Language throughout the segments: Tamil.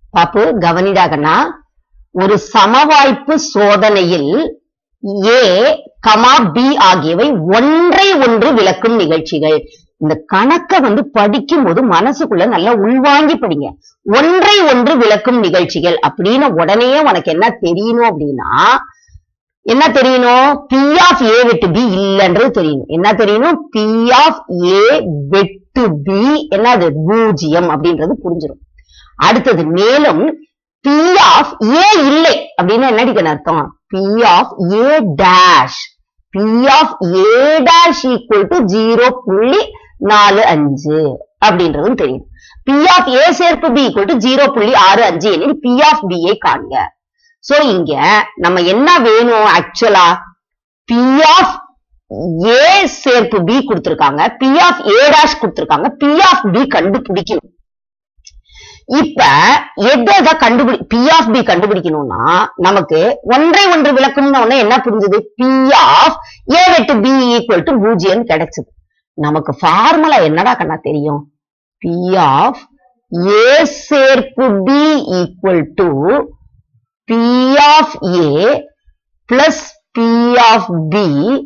பாப்பு கவனிடா கண்ணா ஒரு சமவாய்ப்பு சோதனையில் ஏ கமா பி ஆகியவை ஒன்றை ஒன்று விளக்கும் நிகழ்ச்சிகள் இந்த கணக்க வந்து படிக்கும் போது மனசுக்குள்ள நல்லா உள்வாங்கி படிங்க ஒன்றை ஒன்று விளக்கும் நிகழ்ச்சிகள் அப்படின்னு உடனே உனக்கு என்ன தெரியணும் அப்படின்னா என்ன தெரியணும் பி ஆஃப் ஏ வெட்டு பி இல்லைன்றது தெரியணும் என்ன தெரியணும் பி ஆஃப் ஏ வெட்டு பி என்னது பூஜ்ஜியம் அப்படின்றது புரிஞ்சிடும் அடுத்தது மேலும் பி ஆஃப் ஏ இல்லை அப்படின்னு என்ன அடிக்கணும் அர்த்தம் P of A dash P of A dash equal to zero புள்ளி நாலு அஞ்சு அப்படின்றதும் தெரியும் பி ஆஃப் ஏ சேர்ப்பு பி ஈக்குவல் டு ஜீரோ புள்ளி ஆறு அஞ்சு எனில் பி ஆஃப் பி ஐ காண்க சோ இங்க நம்ம என்ன வேணும் ஆக்சுவலா பி ஆஃப் ஏ சேர்ப்பு பி கொடுத்திருக்காங்க பி ஆஃப் ஏ டேஷ் கொடுத்திருக்காங்க பி ஆஃப் பி கண்டுபிடிக்கணும் இப்ப எதை எதை கண்டுபிடி பி ஆஃப் பி கண்டுபிடிக்கணும்னா நமக்கு ஒன்றை ஒன்று விளக்கம்னு உடனே என்ன புரிஞ்சது பி ஆஃப் ஏ வெட்டு பி ஈக்குவல் டு பூஜ்ஜியம் கிடைச்சது நமக்கு ஃபார்முலா என்னடா கண்ணா தெரியும் பி ஆஃப் ஏ சேர்ப்பு B equal to P of A plus P of B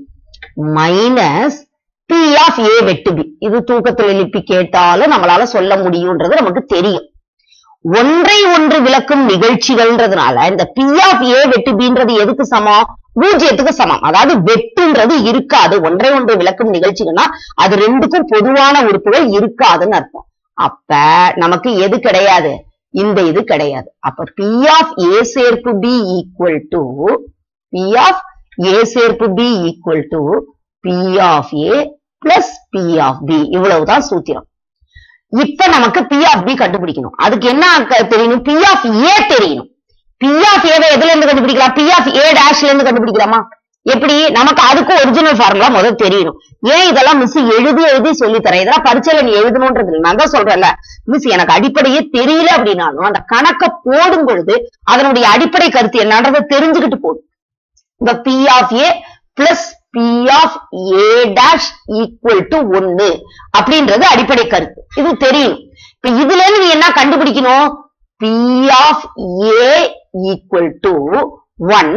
minus P of A வெட்டு பி இது தூக்கத்தில் எழுப்பி கேட்டாலும் நம்மளால சொல்ல முடியும்ன்றது நமக்கு தெரியும் ஒன்றை ஒன்று விளக்கும் நிகழ்ச்சிகள்ன்றதுனால இந்த பி ஆஃப் ஏ வெட்டு பின்றது எதுக்கு சமம் பூஜ்ஜியத்துக்கு சமம் அதாவது வெட்டுன்றது இருக்காது ஒன்றை ஒன்று விளக்கும் நிகழ்ச்சிகள்னா அது ரெண்டுக்கும் பொதுவான உறுப்புகள் இருக்காதுன்னு அர்த்தம் அப்ப நமக்கு எது கிடையாது இந்த இது கிடையாது அப்ப பி ஆஃப் ஏ சேர்ப்பு B equal to P of A சேர்ப்பு B equal to P of A plus P of B இவ்வளவுதான் சூத்திரம் இப்ப நமக்கு பி ஆஃப் பி கண்டுபிடிக்கணும் அதுக்கு என்ன க- தெரியணும் பி ஆஃப் ஏ தெரியணும் பி ஆஃப் ஏவை எதுல இருந்து கண்டுபிடிக்கலாம் பி ஆஃப் ஏ டேஷ்ல இருந்து கண்டுபிடிக்கலாமா எப்படி நமக்கு அதுக்கு ஒரிஜினல் ஃபார்முலா முதல்ல தெரியணும் ஏன் இதெல்லாம் மிஸ் எழுதி எழுதி சொல்லி தரேன் இதெல்லாம் பரீட்சையில நீ எழுதணும்ன்றது இல்லை. நான் தான் சொல்றேன்ல மிஸ் எனக்கு அடிப்படையே தெரியல அப்படின்னாலும் அந்த கணக்க போடும் பொழுது அதனுடைய அடிப்படை கருத்து என்னன்றதை தெரிஞ்சுக்கிட்டு போடும் இந்த P of A plus P of A dash equal to ஒன்னு அப்படின்றது அடிப்படை கருத்து இது தெரியும் இப்ப இதுல இருந்து நீ என்ன கண்டுபிடிக்கணும் P of A equal to one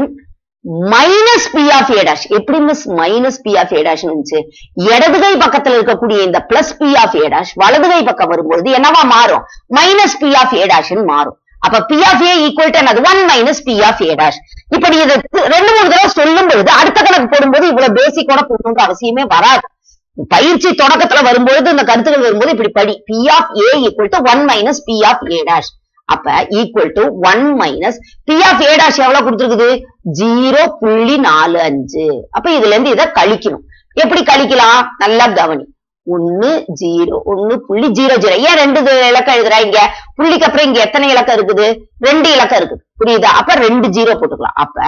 minus P of A dash எப்படி miss minus P of A dash இருந்துச்சு இடது கை பக்கத்துல இருக்கக்கூடிய இந்த plus P of A dash வலது கை பக்கம் வரும்போது என்னவா மாறும் minus P of A dash மாறும் அப்ப P of A equal to என்னது one minus P of A dash இப்ப நீ இதை தி- ரெண்டு மூணு தடவை சொல்லும் பொழுது அடுத்த கணக்கு போடும்போது இவ்வளவு பேசிக்கோட போடணுன்ற அவசியமே வராது பயிற்சி தொடக்கத்துல வரும்பொழுது இந்த கருத்துக்கள் வரும்போது இப்படி படி P of A equal to one minus P of A dash அப்ப equal to one minus P of A dash எவ்வளவு கொடுத்துருக்குது ஜீரோ புள்ளி நாலு அஞ்சு அப்ப இதுல இருந்து இதை கழிக்கணும் எப்படி கழிக்கலாம் நல்லா கவனி ஒன்னு ஜீரோ ஒன்னு புள்ளி ஜீரோ ஜீரோ ஏன் ரெண்டு இது இலக்கம் எழுதுறா இங்க புள்ளிக்கு அப்புறம் இங்க எத்தனை இலக்கம் இருக்குது ரெண்டு இலக்கம் இருக்குது புரியுதா அப்ப ரெண்டு ஜீரோ போட்டுக்கலாம் அப்ப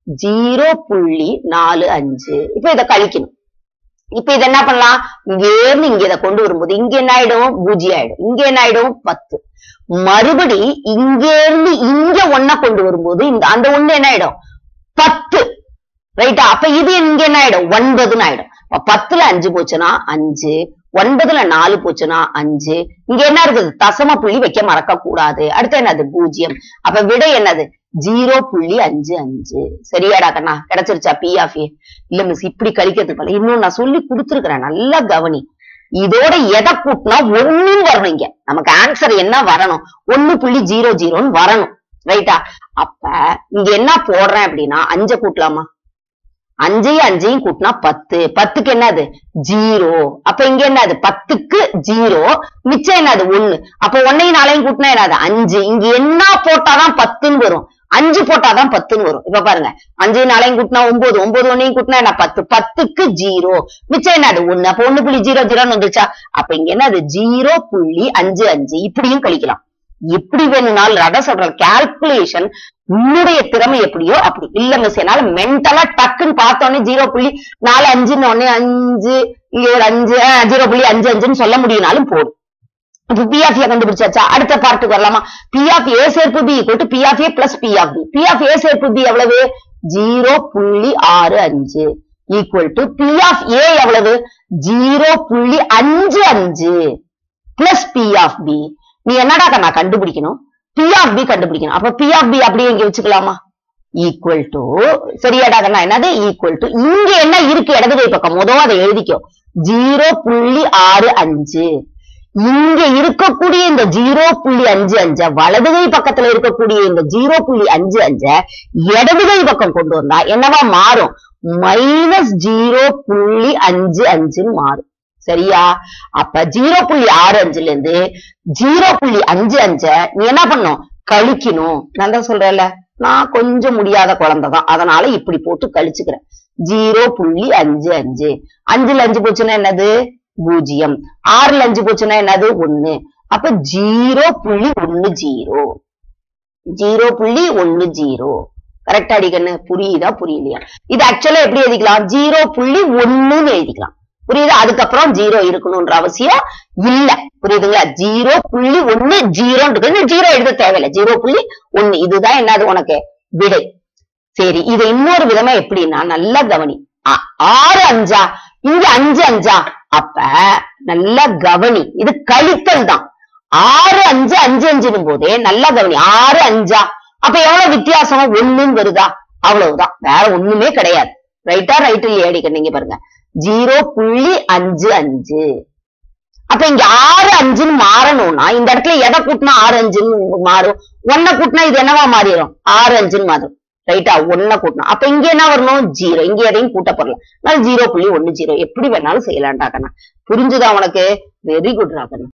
ஜீரோ புள்ளி நாலு அஞ்சு இப்ப இதை கழிக்கணும் இப்ப இது என்ன பண்ணலாம் இங்க இருந்து இங்க இதை கொண்டு வரும்போது இங்க என்ன ஆயிடும் பூஜ்ஜியம் ஆயிடும் இங்க என்ன ஆயிடும் பத்து மறுபடி இங்க இருந்து இங்க ஒன்ன கொண்டு வரும்போது இந்த அந்த ஒண்ணு என்ன ஆயிடும் பத்து ரைட்டா அப்ப இது இங்க என்ன ஆயிடும் ஒன்பதுன்னு ஆயிடும் அப்ப பத்துல அஞ்சு போச்சுன்னா அஞ்சு ஒன்பதுல நாலு போச்சுன்னா அஞ்சு இங்க என்ன இருக்குது தசம புள்ளி வைக்க மறக்க கூடாது அடுத்து என்னது பூஜ்ஜியம் அப்ப விடை என்னது ஜீரோ புள்ளி அஞ்சு அஞ்சு சரியாடா கண்ணா கிடைச்சிருச்சா பி ஆஃப் ஏ இல்ல மிஸ் இப்படி கழிக்கிறதுக்கு பதிலா இன்னும் நான் சொல்லி கொடுத்துருக்கிறேன் நல்லா கவனி இதோட எதை கூட்டினா ஒண்ணுன்னு வரணும் இங்க நமக்கு ஆன்சர் என்ன வரணும் ஒண்ணு புள்ளி ஜீரோ ஜீரோன்னு வரணும் ரைட்டா அப்ப இங்க என்ன போடுறேன் அப்படின்னா அஞ்சை கூட்டலாமா அஞ்சையும் அஞ்சையும் கூட்டினா பத்து பத்துக்கு என்னது ஜீரோ அப்ப இங்க என்னது பத்துக்கு ஜீரோ மிச்சம் என்னது ஒண்ணு அப்ப ஒன்னையும் நாளையும் கூட்டினா என்னது அஞ்சு இங்க என்ன போட்டாதான் பத்துன்னு வரும் அஞ்சு போட்டாதான் பத்துன்னு வரும் இப்ப பாருங்க அஞ்சு நாளையும் கூட்டினா ஒன்பது ஒன்பது ஒன்னையும் கூட்டினா என்ன பத்து பத்துக்கு ஜீரோ மிச்சம் என்னது ஒண்ணு அப்ப ஒண்ணு புள்ளி ஜீரோ ஜீரோன்னு வந்துச்சா அப்ப இங்க என்னது ஜீரோ புள்ளி அஞ்சு அஞ்சு இப்படியும் கழிக்கலாம் எப்படி வேணும்னாலும் அதான் சொல்றேன் கால்குலேஷன் உன்னுடைய திறமை எப்படியோ அப்படி இல்ல மிஸ் என்னால மென்டலா டக்குன்னு பார்த்தோன்னே ஜீரோ புள்ளி நாலு அஞ்சுன்னு உடனே அஞ்சு இங்க ஒரு அஞ்சு ஜீரோ புள்ளி அஞ்சு அஞ்சுன்னு சொல்ல முடியும்னாலும் போதும் இப்ப பி ஆஃப் ஏ கண்டுபிடிச்சாச்சா அடுத்த பார்ட்டுக்கு வரலாமா பி ஆஃப் ஏ சேர்ப்பு B equal to P of A plus P of B P of A சேர்ப்பு பி எவ்வளவு ஜீரோ புள்ளி ஆறு அஞ்சு equal to P of A எவ்வளவு ஜீரோ புள்ளி அஞ்சு அஞ்சு பிளஸ் பி ஆஃப் பி நீ என்னடா நான் கண்டுபிடிக்கணும் பி ஆஃப் பி கண்டுபிடிக்கணும் அப்ப பி ஆஃப் பி அப்படியே இங்க வச்சுக்கலாமா ஈக்குவல் டு சரியாடா கண்ணா என்னது ஈக்குவல் டு இங்க என்ன இருக்கு இடது கை பக்கம் முதல் அதை எழுதிக்கோ ஜீரோ புள்ளி ஆறு அஞ்சு இங்க இருக்கக்கூடிய இந்த ஜீரோ புள்ளி அஞ்சு அஞ்ச வலது கை பக்கத்துல இருக்கக்கூடிய இந்த ஜீரோ புள்ளி அஞ்சு அஞ்ச இடது கை பக்கம் கொண்டு வந்தா என்னவா மாறும் மைனஸ் ஜீரோ புள்ளி அஞ்சு அஞ்சுன்னு மாறும் சரியா அப்ப ஜீரோ புள்ளி ஆறு அஞ்சுல இருந்து ஜீரோ புள்ளி அஞ்சு அஞ்ச நீ என்ன பண்ணும் கழிக்கணும் நான் தான் சொல்றேன்ல நான் கொஞ்சம் முடியாத குழந்தை தான் அதனால இப்படி போட்டு கழிச்சுக்கிறேன் ஜீரோ புள்ளி அஞ்சு அஞ்சு அஞ்சுல அஞ்சு போச்சுன்னா என்னது பூஜ்ஜியம் ஆறுல அஞ்சு போச்சுன்னா என்னது ஒண்ணு அப்ப ஜீரோ புள்ளி ஒண்ணு ஜீரோ ஜீரோ புள்ளி ஒண்ணு ஜீரோ கரெக்டா அடிக்கண்ணு புரியுதா புரியலையா இது ஆக்சுவலா எப்படி எழுதிக்கலாம் ஜீரோ புள்ளி ஒண்ணுன்னு எழுதிக்கலாம் புரியுதா அதுக்கப்புறம் ஜீரோ இருக்கணும்ன்ற அவசியம் இல்ல புரியுதுங்களா ஜீரோ புள்ளி ஒண்ணு ஜீரோன்றது ஜீரோ எழுத தேவையில்லை ஜீரோ புள்ளி ஒண்ணு இதுதான் என்னது உனக்கு விடை சரி இது இன்னொரு விதமா எப்படின்னா நல்லா கவனி ஆ- ஆறு அஞ்சா இங்க அஞ்சு அஞ்சா அப்ப நல்லா கவனி இது கழித்தல் தான் ஆறு அஞ்சு அஞ்சு அஞ்சுனும் போதே நல்லா கவனி ஆறு அஞ்சா அப்ப எவ்வளவு வித்தியாசம் ஒண்ணுன்னு வருதா அவ்வளவுதான் வேற ஒண்ணுமே கிடையாது ரைட்டா ரைட் இல்லையா அடிக்க நீங்க பாருங்க ஜீரோ புள்ளி அஞ்சு அஞ்சு அப்ப இங்க ஆறு அஞ்சுன்னு மாறணும்னா இந்த இடத்துல எதை கூட்டினா ஆறு அஞ்சுன்னு மாறும் ஒன்ன கூட்டினா இது என்னவா மாறிடும் ஆறு அஞ்சுன்னு மாறும் ரைட்டா ஒன்ன கூட்டணும் அப்ப இங்க என்ன வரணும் ஜீரோ இங்க எதையும் கூட்ட போறலாம் அதனால ஜீரோ புள்ளி ஒண்ணு ஜீரோ எப்படி வேணாலும் செய்யலாம்டா கண்ணா புரிஞ்சுதா உனக்கு வெரி குட் ராகண்ணா